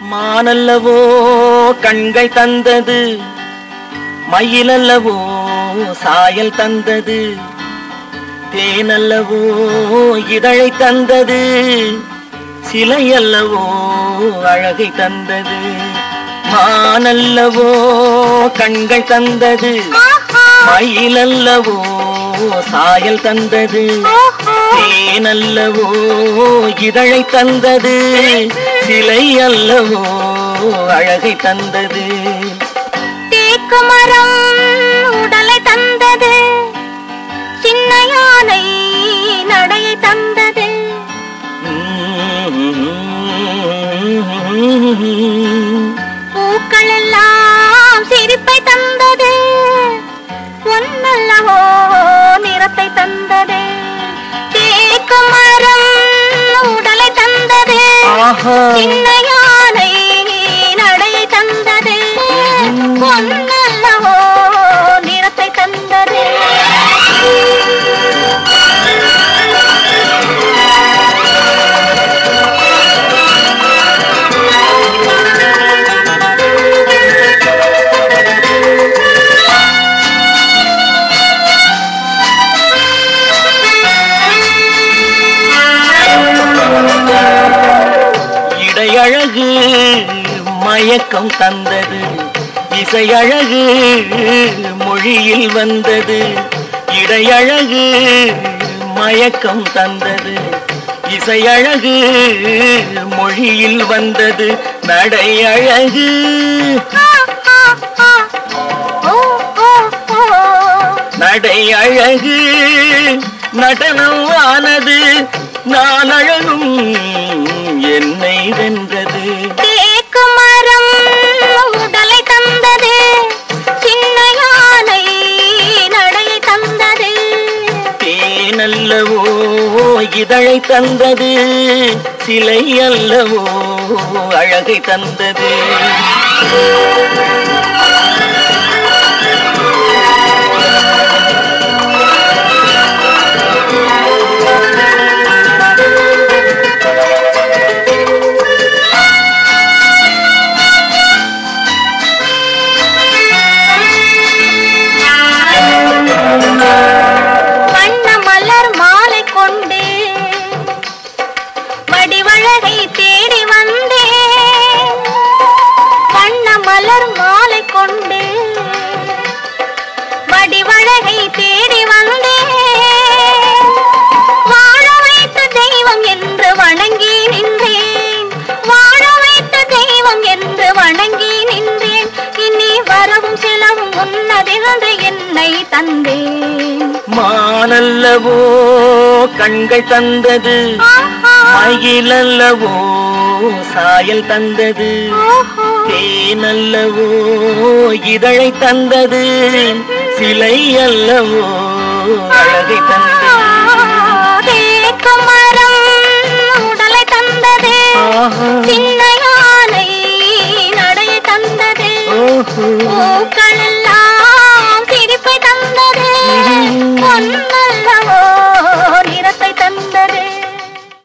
மானல்லவோ கண்கள் தந்தது மயிலல்லவோ சாயல் தந்தது தேனல்லவோ இதழை தந்தது சிலையல்லவோ அழகை தந்தது மானல்லவோ கண்கள் தந்தது மயிலல்லவோ சாயல் தந்தது தேனல்லவோ இதழை தந்தது சிலை அல்லவோ அழகை தந்தது தேக்கு மரம் உடலை தந்தது சின்ன யானை நடையை தந்தது பூக்கள் எல்லாம் சிரிப்பை தந்தது ஒன்னல்லவோ நிறத்தை தந்தது தேக்கு மரம் உடலை தந்தது ஆஹா சின்ன யானை நடையை தந்தது பொன்னல்லவோ நிறத்தை தந்தது இடையழகு மயக்கம் தந்தது இசையழகு மொழியில் வந்தது இடையழகு மயக்கம் தந்தது இசையழகு மொழியில் வந்தது நடையழகு ஆ, ஆ, ஆ. ஓ, ஓ, ஓ. நடையழகு நடனம் ஆனது நானழகும் என்னை வென்றது தேக்கு மரம் உடலை தந்தது சின்ன யானை நடையை தந்தது தேனல்லவோ இதழை தந்தது சிலை அல்லவோ அழகை தந்தது வண்ண மலர் மாலை கொண்டு வடிவழகை தேடி வந்தேன் வண்ண மலர் மாலை கொண்டு வடிவழகை தேடி வந்தேன் வாழ வைத்த தெய்வம் என்று வணங்கி நின்றேன் வாழ வைத்த தெய்வம் என்று வணங்கி நின்றேன் இனி வரவும் செலவும் உன்னதென்று என்னை தந்தேன் மானல்லவோ கண்கள் தந்தது ஆஹா, மயிலல்லவோ சாயல் தந்தது ஓஹோ. தேனல்லவோ இதழை தந்தது சிலை அல்லவோ அழகை தந்தது தேக்கு மரம் உடலை தந்தது ஆஹா சின்ன